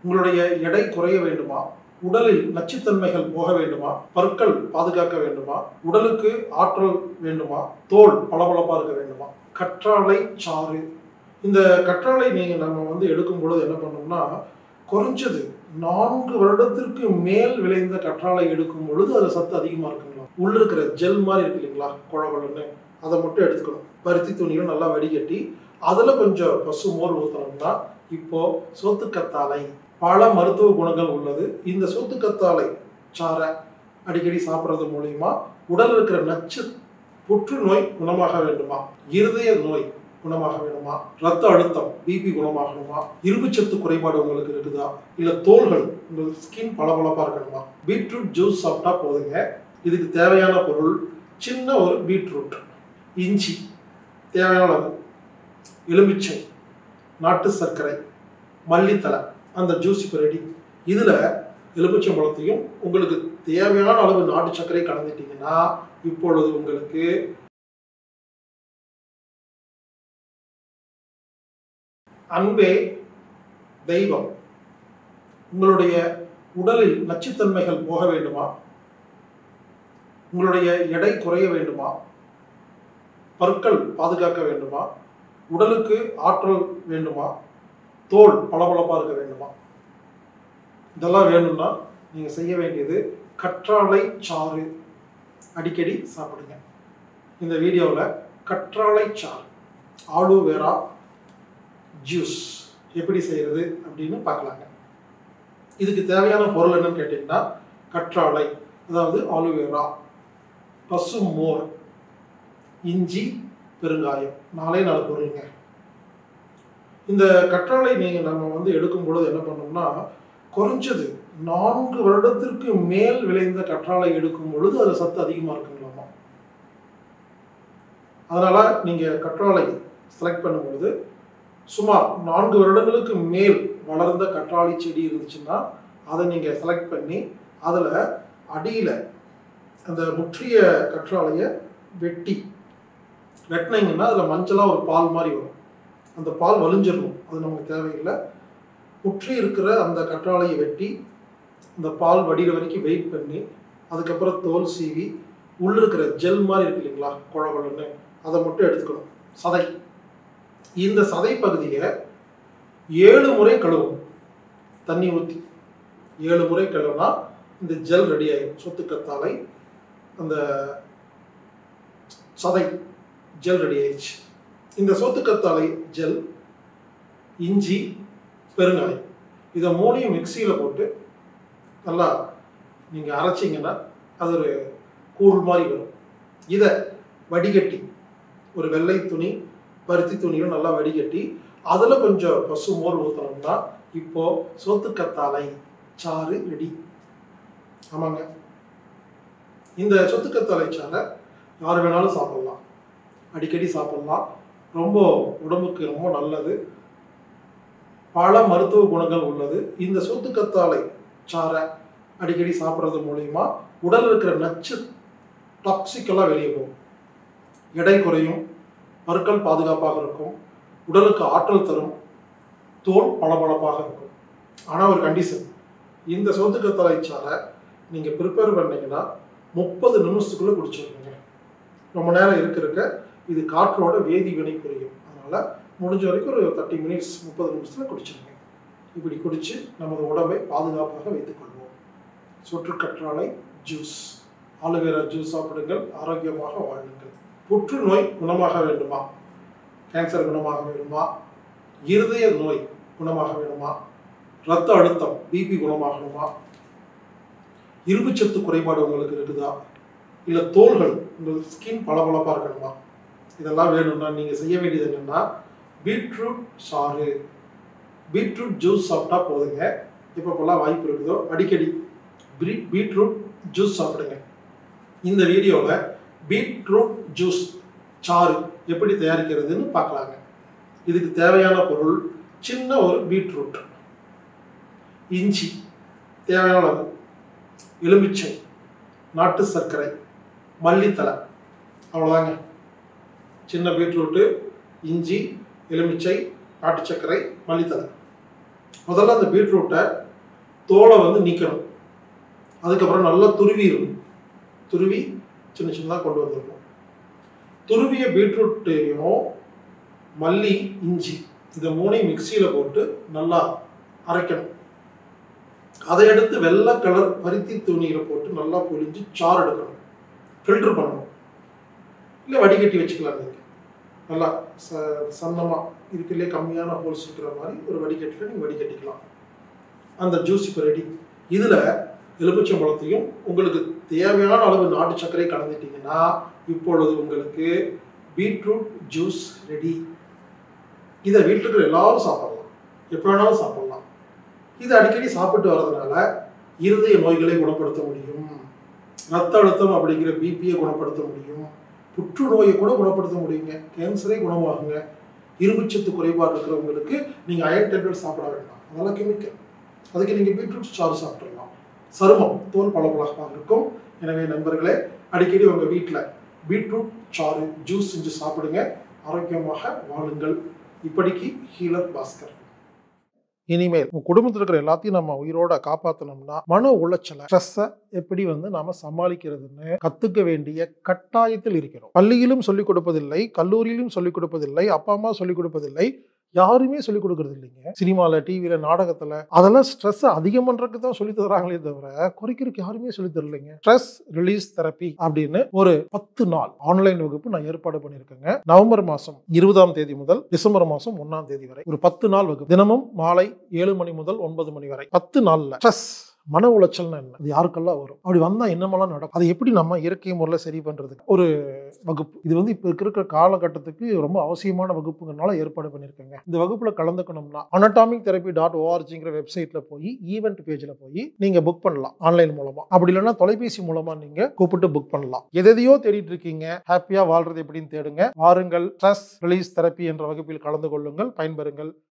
உங்களுடைய எடை குறைய வேண்டுமா உடலில் நச்சுத்தன்மைகள் போக வேண்டுமா பற்கள் பாதுகாக்க வேண்டுமா உடலுக்கு ஆற்றல் வேண்டுமா தோல் பளபளப்பா இருக்க வேண்டுமா கற்றாழை சாறு இந்த கற்றாழை நீங்க நம்ம வந்து எடுக்கும் பொழுது என்ன பண்ணோம்னா குறைஞ்சது நான்கு வருடத்திற்கு மேல் விளைந்த கற்றாழை எடுக்கும் பொழுது அது சத்து அதிகமா இருக்குங்களா உள்ள இருக்கிற ஜெல் மாதிரி இருக்கு இல்லைங்களா குழகுழன்னு அதை மட்டும் எடுத்துக்கணும் பருத்தி துணியில நல்லா வடிகட்டி அதுல கொஞ்சம் பசு மோர் ஊற்றணும்னா இப்போ சோத்துக்கத்தாழை பல மருத்துவ குணங்கள் உள்ளது இந்த சோத்துக்கத்தாழை சாறை அடிக்கடி சாப்பிட்றது மூலியமா உடல் இருக்கிற நச்சு புற்றுநோய் குணமாக வேண்டுமா இருதய நோய் குணமாக வேணுமா ரத்த அழுத்தம் பிபி குணமாகணுமா இரும்புச்சத்து குறைபாடு உங்களுக்கு இருக்குதா இல்ல தோள்கள் உங்களுக்கு ஸ்கின் பளபளப்பா இருக்கணுமா பீட்ரூட் ஜூஸ் சாப்பிட்டா போதுங்க இதுக்கு தேவையான பொருள் சின்ன ஒரு பீட்ரூட் இஞ்சி தேவையான அளவு எலுமிச்சை நாட்டு சர்க்கரை மல்லித்தலை அந்த ஜூஸ் இப்போ ரெடி இதில் எலுமிச்சை பழத்தையும் உங்களுக்கு தேவையான அளவு நாட்டு சர்க்கரை கலந்துட்டீங்கன்னா இப்பொழுது உங்களுக்கு அன்பே தெய்வம் உங்களுடைய உடலில் நச்சுத்தன்மைகள் போக வேண்டுமா உங்களுடைய எடை குறைய வேண்டுமா பற்கள் பாதுகாக்க வேண்டுமா உடலுக்கு ஆற்றல் வேண்டுமா தோல் பளபளப்பா இருக்க வேண்டுமா இதெல்லாம் வேணும்னா நீங்க செய்ய வேண்டியது கற்றாழை சாறு அடிக்கடி சாப்பிடுங்க இந்த வீடியோவில் கற்றாழை சாறு ஆலோவேரா ஜூஸ் எப்படி செய்யறது அப்படின்னு பார்க்கலாங்க இதுக்கு தேவையான பொருள் என்னன்னு கேட்டிங்கன்னா கற்றாழை அதாவது ஆலோவேரா பசு மோர் இஞ்சி பெருங்காயம் நாலே நாலு பொருளுங்க இந்த கற்றாழை நீங்கள் நம்ம வந்து எடுக்கும் பொழுது என்ன பண்ணோம்னா குறைஞ்சது நான்கு வருடத்திற்கு மேல் விளைந்த கற்றாழை எடுக்கும் பொழுது அது சத்து அதிகமாக இருக்குங்களாமா அதனால நீங்கள் கற்றாழை செலக்ட் பண்ணும் பொழுது சுமார் நான்கு வருடங்களுக்கு மேல் வளர்ந்த கற்றாழை செடி இருந்துச்சுன்னா அதை நீங்கள் செலக்ட் பண்ணி அதில் அடியில் அந்த முற்றிய கற்றாழையை வெட்டி வெட்டினீங்கன்னா அதில் மஞ்சளாக ஒரு பால் மாதிரி வரும் அந்த பால் வலிஞ்சிடணும் அது நமக்கு தேவையில்லை முற்றி இருக்கிற அந்த கற்றாழையை வெட்டி அந்த பால் வடிகிற வரைக்கும் வெயிட் பண்ணி அதுக்கப்புறம் தோல் சீவி உள்ள இருக்கிற ஜெல் மாதிரி இருக்கு இல்லைங்களா குழகுழன்னு அதை மட்டும் எடுத்துக்கணும் சதை இந்த சதை பகுதியை ஏழு முறை கழுவணும் தண்ணி ஊற்றி ஏழு முறை கழுவுனா இந்த ஜெல் ரெடி ஆகிடும் சொத்துக்கத்தாழை அந்த சதை ஜெல் ரெடி ஆயிடுச்சு இந்த சோத்துக்கத்தாழை ஜெல் இஞ்சி பெருங்காயம் இதை மூணையும் மிக்சியில் போட்டு நல்லா நீங்கள் அரைச்சிங்கன்னா அது ஒரு கூழ் மாதிரி வரும் இதை வடிகட்டி ஒரு வெள்ளை துணி பருத்தி துணியும் நல்லா வடிகட்டி அதில் கொஞ்சம் பசு மோர் ஊற்றணும்னா இப்போ சோத்துக்கத்தாழை சாறு ரெடி ஆமாங்க இந்த சொத்துக்கத்தாழை சாறை யார் வேணாலும் சாப்பிடலாம் அடிக்கடி சாப்பிடலாம் ரொம்ப உடம்புக்கு ரொம்ப நல்லது பல மருத்துவ குணங்கள் உள்ளது இந்த சோத்துக்கத்தாழை சாறை அடிக்கடி சாப்பிட்றது மூலியமா உடல் இருக்கிற நச்சு டாக்ஸிக்கெல்லாம் வெளியே போகும் எடை குறையும் பற்கள் பாதுகாப்பாக இருக்கும் உடலுக்கு ஆற்றல் தரும் தோல் பளபளப்பாக இருக்கும் ஆனால் ஒரு கண்டிஷன் இந்த சோத்துக்கத்தாழை சாறை நீங்கள் ப்ரிப்பேர் பண்ணீங்கன்னா முப்பது நிமிஷத்துக்குள்ளே குடிச்சிருக்கீங்க ரொம்ப நேரம் இருக்க இருக்க இது காற்றோட வேதி வினை புரியும் அதனால் முடிஞ்ச வரைக்கும் ஒரு தேர்ட்டி மினிட்ஸ் முப்பது நிமிஷத்தில் குடிச்சிருங்க இப்படி குடித்து நமது உடம்பை பாதுகாப்பாக வைத்துக்கொள்வோம் சொற்றுக்கற்றாழை ஜூஸ் ஆலோவேரா ஜூஸ் சாப்பிடுங்கள் ஆரோக்கியமாக வாழுங்கள் புற்றுநோய் குணமாக வேண்டுமா கேன்சர் குணமாக வேண்டுமா இருதய நோய் குணமாக வேண்டுமா ரத்த அழுத்தம் பிபி குணமாகணுமா இரும்புச்சத்து குறைபாடு உங்களுக்கு இருக்குதா இல்லை தோள்கள் உங்கள் ஸ்கின் பளபளப்பாக இருக்கணுமா இதெல்லாம் வேணும்னா நீங்கள் செய்ய வேண்டியது என்னென்னா பீட்ரூட் சாறு பீட்ரூட் ஜூஸ் சாப்பிட்டா போதுங்க எப்பப்பெல்லாம் வாய்ப்பு இருக்குதோ அடிக்கடி பீ பீட்ரூட் ஜூஸ் சாப்பிடுங்க இந்த வீடியோவில் பீட்ரூட் ஜூஸ் சாறு எப்படி தயாரிக்கிறதுன்னு பார்க்கலாங்க இதுக்கு தேவையான பொருள் சின்ன ஒரு பீட்ரூட் இஞ்சி தேவையான அளவு எலுமிச்சை நாட்டு சர்க்கரை மல்லித்தலை அவ்வளோதாங்க சின்ன பீட்ரூட்டு இஞ்சி எலுமிச்சை நாட்டு சர்க்கரை மல்லித்தலை முதல்ல அந்த பீட்ரூட்டை தோலை வந்து நீக்கணும் அதுக்கப்புறம் நல்லா துருவிடணும் துருவி சின்ன சின்னதாக கொண்டு வந்துடணும் துருவிய பீட்ரூட்டையும் மல்லி இஞ்சி இதை மூணையும் மிக்சியில் போட்டு நல்லா அரைக்கணும் அதை எடுத்து வெள்ளை கலர் பருத்தி துணியில் போட்டு நல்லா புழிஞ்சு சாறு எடுக்கணும் ஃபில்டர் பண்ணணும் இல்லை வடிகட்டி வச்சுக்கலாம் நீங்கள் நல்லா ச சன்னமாக இருக்கிறதுலே கம்மியான ஹோல்ஸ் இருக்கிற மாதிரி ஒரு வடிகட்டியில் நீங்கள் வடிகட்டிக்கலாம் அந்த ஜூஸ் இப்போ ரெடி இதில் எலுமிச்சம்பழத்தையும் உங்களுக்கு தேவையான அளவு நாட்டு சர்க்கரை கலந்துட்டீங்கன்னா இப்பொழுது உங்களுக்கு பீட்ரூட் ஜூஸ் ரெடி இதை வீட்டில் இருக்கிற எல்லாரும் சாப்பிடலாம் எப்போ வேணாலும் சாப்பிடலாம் இது அடிக்கடி சாப்பிட்டு வர்றதுனால இருதய நோய்களை குணப்படுத்த முடியும் ரத்த அழுத்தம் அப்படிங்கிற பிபியை குணப்படுத்த முடியும் புற்றுநோயை கூட குணப்படுத்த முடியுங்க கேன்சரே குணமாகுங்க இரும்புச்சத்து குறைபாடு இருக்கிறவங்களுக்கு நீங்கள் அயன் டேப்லெட் சாப்பிட வேண்டாம் அதெல்லாம் கெமிக்கல் அதுக்கு நீங்கள் பீட்ரூட் சாறு சாப்பிட்றலாம் சருமம் தோல் பளபளப்பாக இருக்கும் எனவே நண்பர்களே அடிக்கடி உங்கள் வீட்டில் பீட்ரூட் சாறு ஜூஸ் செஞ்சு சாப்பிடுங்க ஆரோக்கியமாக வாழுங்கள் இப்படிக்கு ஹீலர் பாஸ்கர் இனிமேல் உங்க குடும்பத்தில் இருக்கிற எல்லாத்தையும் நம்ம உயிரோட காப்பாற்றணும்னா மன உளைச்சலை ஸ்ட்ரெஸ்ஸை எப்படி வந்து நாம சமாளிக்கிறதுன்னு கத்துக்க வேண்டிய கட்டாயத்தில் இருக்கிறோம் பள்ளியிலும் சொல்லிக் கொடுப்பதில்லை கல்லூரியிலும் சொல்லிக் கொடுப்பதில்லை அப்பா அம்மா சொல்லிக் கொடுப்பதில்லை யாருமே சொல்லிக் கொடுக்கறது இல்லைங்க சினிமாவில் டிவியில் நாடகத்தில் அதெல்லாம் ஸ்ட்ரெஸ் அதிகம் பண்ணுறதுக்கு தான் சொல்லி தராங்களே தவிர குறைக்கிறதுக்கு யாருமே சொல்லி தரலைங்க ஸ்ட்ரெஸ் ரிலீஸ் தெரப்பி அப்படின்னு ஒரு பத்து நாள் ஆன்லைன் வகுப்பு நான் ஏற்பாடு பண்ணியிருக்கேங்க நவம்பர் மாதம் இருபதாம் தேதி முதல் டிசம்பர் மாதம் ஒன்றாம் தேதி வரை ஒரு பத்து நாள் வகுப்பு தினமும் மாலை ஏழு மணி முதல் ஒன்பது மணி வரை பத்து நாளில் ஸ்ட்ரெஸ் மன உளைச்சல்னா என்ன அது யாருக்கெல்லாம் வரும் அப்படி வந்தா என்னமெல்லாம் நடக்கும் அதை எப்படி நம்ம இயற்கை முறையில் சரி பண்றதுக்கு ஒரு வகுப்பு இது வந்து இப்போ இருக்கிற காலகட்டத்துக்கு ரொம்ப அவசியமான வகுப்புங்கனால ஏற்பாடு பண்ணியிருக்கேங்க இந்த வகுப்புல கலந்துக்கணும்னா அனட்டாமிக் தெரப்பி டாட் ஓஆர்ஜிங்கிற வெப்சைட்ல போய் ஈவெண்ட் பேஜ்ல போய் நீங்க புக் பண்ணலாம் ஆன்லைன் மூலமா அப்படி இல்லைன்னா தொலைபேசி மூலமா நீங்க கூப்பிட்டு புக் பண்ணலாம் எதையோ தேடிட்டு இருக்கீங்க ஹாப்பியா வாழ்றது எப்படின்னு தேடுங்க வாருங்கள் ஸ்ட்ரெஸ் ரிலீஸ் தெரப்பி என்ற வகுப்பில் கலந்து கொள்ளுங்கள் பயன்பெறுங்கள்